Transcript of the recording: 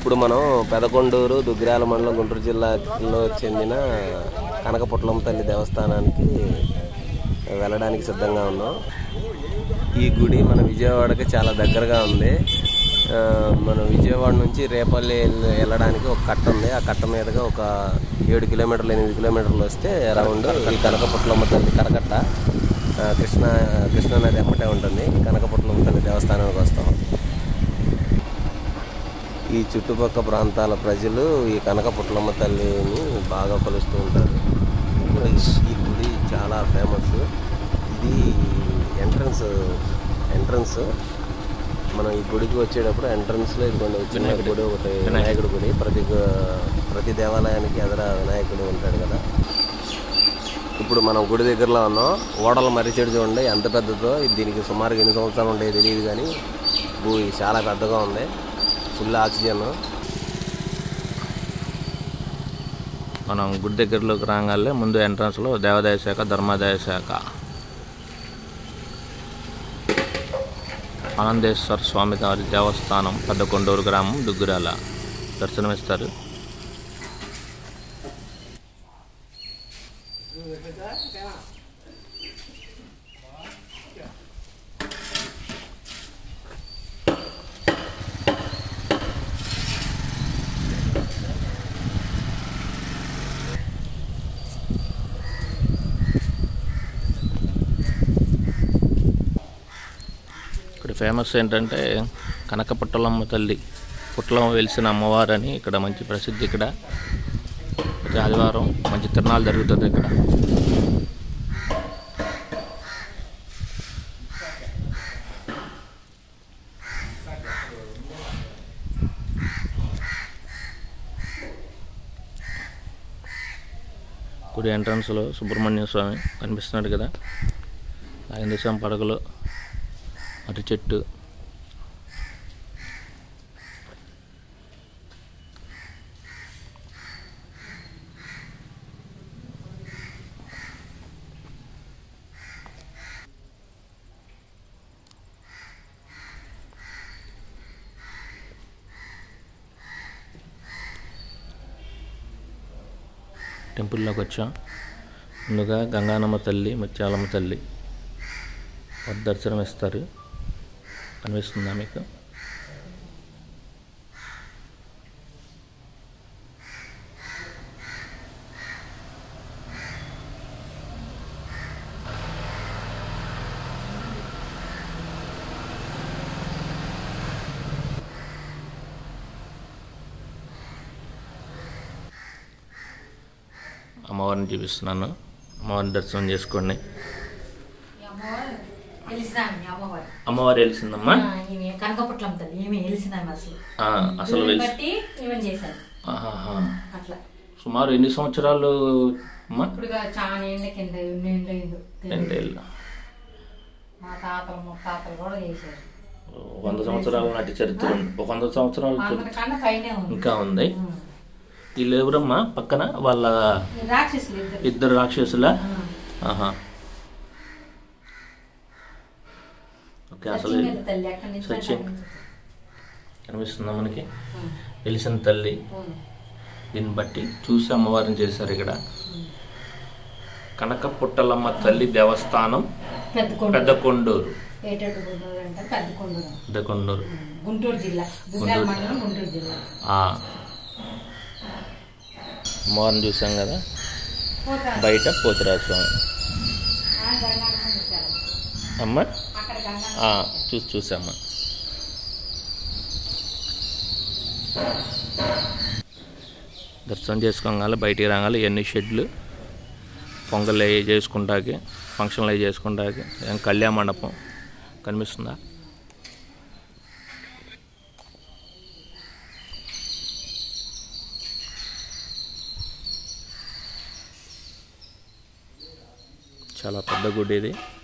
ఇప్పుడు మనం పెదకొండూరు దుగ్గిరాల మండలం గుంటూరు జిల్లాలో చెందిన కనకపుట్లమ్మ తల్లి దేవస్థానానికి వెళ్ళడానికి సిద్ధంగా ఉన్నాం ఈ గుడి మన విజయవాడకి చాలా దగ్గరగా ఉంది ఆ, మన విజయవాడ నుంచి రేపల్లి వెళ్ళ- వెళ్ళడానికి ఒక కట్ట ఉంది ఆ కట్ట మీదుగా ఒక ఏడు కిలోమీటర్లు ఎనిమిది కిలోమీటర్లు వస్తే అరౌండ్ ఈ కనకపుట్లమ్మ తల్లి కరకట్ట ఆ, కృష్ణా కృష్ణా నది ఎమ్మటే ఉంటుంది కనకపుట్లమ్మ తల్లి దేవస్థానానికి వస్తాం ఈ చుట్టుపక్కల ప్రాంతాల ప్రజలు ఈ కనకపుట్లమ్మ తల్లిని బాగా కొలుస్తూ ఉంటారు ఇక్కడ ఈ గుడి చాలా ఫేమస్ ఇది ఎంట్రన్స్ ఎంట్రన్స్ మనం ఈ గుడికి వచ్చేటప్పుడు ఎంట్రన్స్లో ఇదిగోండి చిన్న గుడి ఒకటి వినాయకుడి గుడి ప్రతి గు- ప్రతి దేవాలయానికి ఎదుర వినాయకుడు ఉంటాడు కదా ఇప్పుడు మనం గుడి దగ్గరలో ఉన్నాం ఓడల మర్రిచెడు చూడండి ఎంత పెద్దదో ఇది దీనికి సుమారుగా ఎన్ని సంవత్సరాలు ఉంటాయో తెలియదు కానీ భూ ఇది చాలా పెద్దగా ఉంది ఫుల్ ఆక్సిజన్ మనం గుడి దగ్గరలోకి రాగానే ముందు ఎంట్రన్స్లో దేవాదాయ శాఖ ధర్మాదాయ శాఖ ఆనందేశ్వర స్వామి వారి దేవస్థానం పెద్దకొండూరు గ్రామం దుగ్గురాల దర్శనమిస్తారు ఇక్కడ ఫేమస్ ఏంటంటే కనకపుట్టలమ్మ తల్లి పుట్టలమ్మ వెలిసిన అమ్మవారని ఇక్కడ మంచి ప్రసిద్ధి ఇక్కడ ప్రతి ఆదివారం మంచి తిరణాలు జరుగుతుంది ఇక్కడ గుడి ఎంట్రన్స్లో సుబ్రహ్మణ్య స్వామి కనిపిస్తున్నాడు కదా ఆయన దేశం పడగలు అటు చెట్టు టెంపుల్లోకి వచ్చాం ముందుగా గంగానమ్మ తల్లి ముత్యాలమ్మ తల్లి వారి దర్శనం ఇస్తారు కనిపిస్తుందా మీకు అమ్మవారిని చూపిస్తున్నాను అమ్మవారిని దర్శనం చేసుకోండి ఈ అమ్మవారు తెలిసినామె ఈ అమ్మవారు అమ్మవారు వెలిసిందమ్మా ఆ, ఈమె కనకపుట్లం తల్లి ఈమె తెలిసినామె అసలు ఆ, అసలు దీన్ని వెలిసి బట్టి ఈమెను చేశారు ఆహాహా. అట్లా సుమారు ఎన్ని సంవత్సరాలు అమ్మా ఇప్పుడుగా చాలా ఏళ్ళ కింద ఎన్ని ఏళ్ళు అయిందో తెలియదు. రెండేళ్ళు మా తాతలు ముత్తాతలు కూడా చేశారు వంద సంవత్సరాల నాటి చరిత్ర ఉంది ఒక వంద సంవత్సరాల చరిత్ర అందరికన్నా పైనే ఉంది ఇంకా ఉంది ఉం. వీళ్ళు ఎవరమ్మా పక్కన వాళ్ళ ఈ రాక్షసులు ఇద్దరు ఇద్దరు రాక్షసుల ఉం. ఆహా ఓకే అసలు సత్యంగల తల్లి అక్కడి నుంచి సత్యం. అక్కడి నుంచి. కనిపిస్తుందా మనకి ఉం. వెలిసిన తల్లి ఉం. దీన్ని బట్టి చూసి అమ్మవారిని చేశారు ఇక్కడ కనక పుట్టలమ్మ తల్లి దేవస్థానం పెద్ద కొండ పెద్ద కొండూరు ఏటట్టు గుంటూరు అంటే పెద్ద కొండూరు పెద్ద కొండూరు ఉం. గుంటూరు జిల్లా గుంటూరు మండలం గుంటూరు జిల్లా ఆ. అమ్మవారిని చూసాం కదా పోతారు. బయట పోతురాజు స్వామి ఆ, గంగానమ్మ వచ్చారు. అమ్మ అక్కడ గంగా ఆ, చూసి చూసామ్మా దర్శనం చేసుకోగానే బయటికి రాగాలి ఎన్ని షెడ్లు పొంగల్ అవి చేసుకుంటాకి ఫంక్షన్లు అవి చేసుకుంటాకి ఏం కళ్యాణ మండపం కనిపిస్తుందా చాలా పెద్ద గుడి ఇది